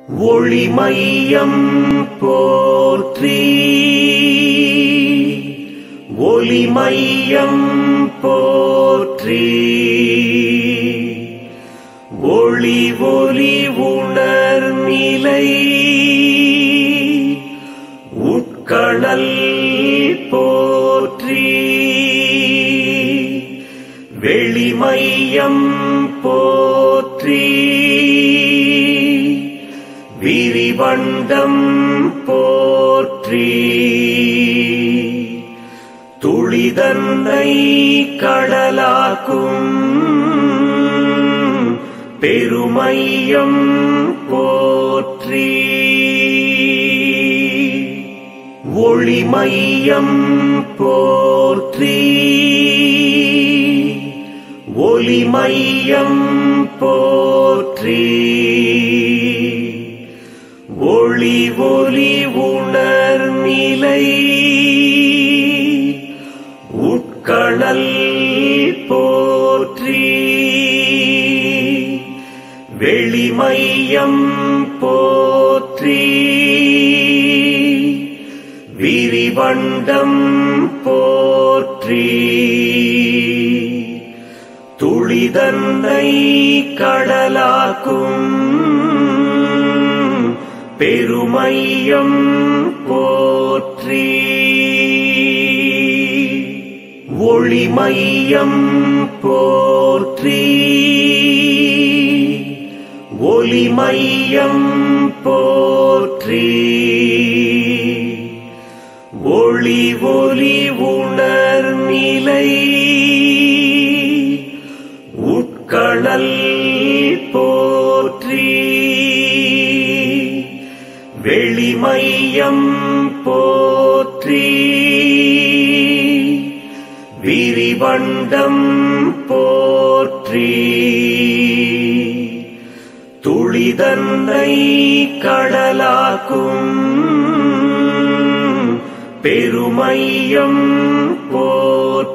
ஒளிமையம் போற்றி ஒளிமையம் போற்றி ஒளி ஒளி உணர்நிலை உட்கணல் போற்றி வெளிமையம் போற்றி விரிவண்டம் போற்றி துளிதன்னை கடலாக்கும் பெருமையம் போற்றி ஒளிமையம் போற்றி ஒளிமையம் போற்றி ஒளி ஒளி உணர்நிலை உட்கணல் போற்றி வெளிமையம் போற்றி விரிவண்டம் போற்றி துளிதன்னை கடலாக்கும் பெருமையம் போற்றி ஒளிமையம் போற்றி ஒளிமையம் போற்றி ஒளி ஒளி உணர்நிலை உட்கணல் போற்றி வெளிமையம் போற்றி விரிவண்டம் போற்றி துளிதன்னை கடலாக்கும் பெருமையம் போற்றி